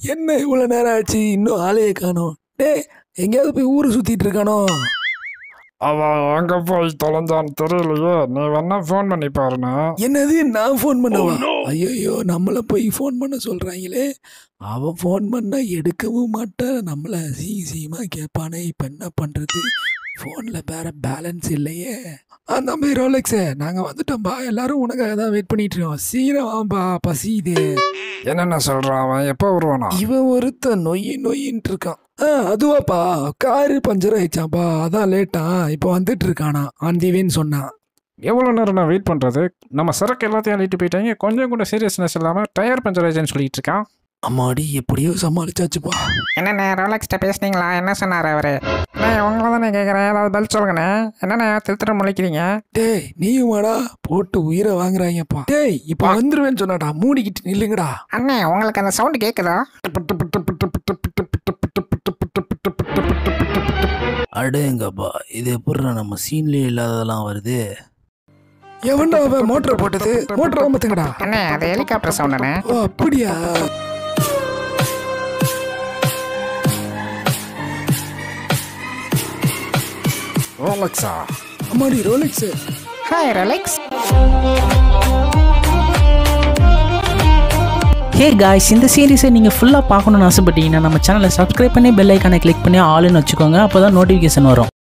என்ன இவ்வளோ நேரம் ஆச்சு இன்னும் ஆளையே காணோம் டேய் எங்கேயாவது போய் ஊரை சுத்திட்டு இருக்கானோ அவன் எங்க போய் தொலைஞ்சான்னு தெரியலையே நீ வேணா ஃபோன் பண்ணி பாருண்ணா என்னது நான் ஃபோன் பண்ணவா ஐயோ நம்மளை போய் ஃபோன் பண்ண சொல்றாங்களே அவன் ஃபோன் பண்ணா எடுக்கவும் மாட்டான் நம்மளை சீ சீமா கேட்பானே இப்போ என்ன பண்றது ஃபோனில் வேற பேலன்ஸ் இல்லையே அந்த மாதிரி ரோலெக்ஸே நாங்கள் வந்துட்டோம்பா எல்லாரும் உனக்காக தான் வெயிட் பண்ணிட்டு இருக்கோம் சீக்கிரம் வாம்பா பசியுது என்னென்ன சொல்றான் அவன் எப்போ வருவானா இவன் ஒருத்தன் நொய் நொயின்ட்டு இருக்கான் ஆ அதுவாப்பா காரு பஞ்சர் ஆயிடுச்சாப்பா அதான் லேட்டா இப்போ வந்துட்டு இருக்கானா ஆன் தி வேன்னு சொன்னான் எவ்வளோ நேரம் நான் வெயிட் பண்ணுறது நம்ம சரக்கு எல்லாத்தையும் அள்ளிட்டு போயிட்டாங்க கொஞ்சம் கூட சீரியஸ்னஸ் இல்லாமல் டயர் பஞ்சர் ஆயிடுச்சுன்னு சொல்லிட்டு இருக்கான் அம்மாடி எப்படியோ சமாளிச்சாச்சுப்பா என்னண்ணே ரோலக்ஸ்ட்ட பேசுனீங்களா என்ன சொன்னார் அவரு அண்ணே உங்களை தானே கேட்குறேன் ஏதாவது பதில் சொல்லுங்கண்ணே என்னண்ணே திருத்திர முழிக்கிறீங்க டேய் நீயுமாடா போட்டு உயிரை வாங்குறாங்கப்பா டேய் இப்போ வந்துருவேன்னு சொன்னாடா மூடிக்கிட்டு நில்லுங்கடா அண்ணே உங்களுக்கு அந்த சவுண்டு கேட்குதா அடேங்கப்பா இது எப்படிடா நம்ம சீன்லேயே இல்லாததெல்லாம் வருது எவன்டா அவன் மோட்டர் போட்டது மோட்டர் அமத்துங்கடா அண்ணே அது ஹெலிகாப்டர் சவுண்டுண்ணே ஓ அப்படியா ரோலக்ஸா அம்மாடி Rolex hi Rolex hey guys இந்த சீரிஸை நீங்கள் ஃபுல்லாக பார்க்கணுன்னு ஆசைப்பட்டீங்கன்னா நம்ம சேனலை சப்ஸ்கிரைப் பண்ணி பெல் ஐக்கானை கிளிக் பண்ணி ஆளுன்னு வச்சுக்கோங்க அப்போ தான் நோட்டிஃபிகேஷன் வரும்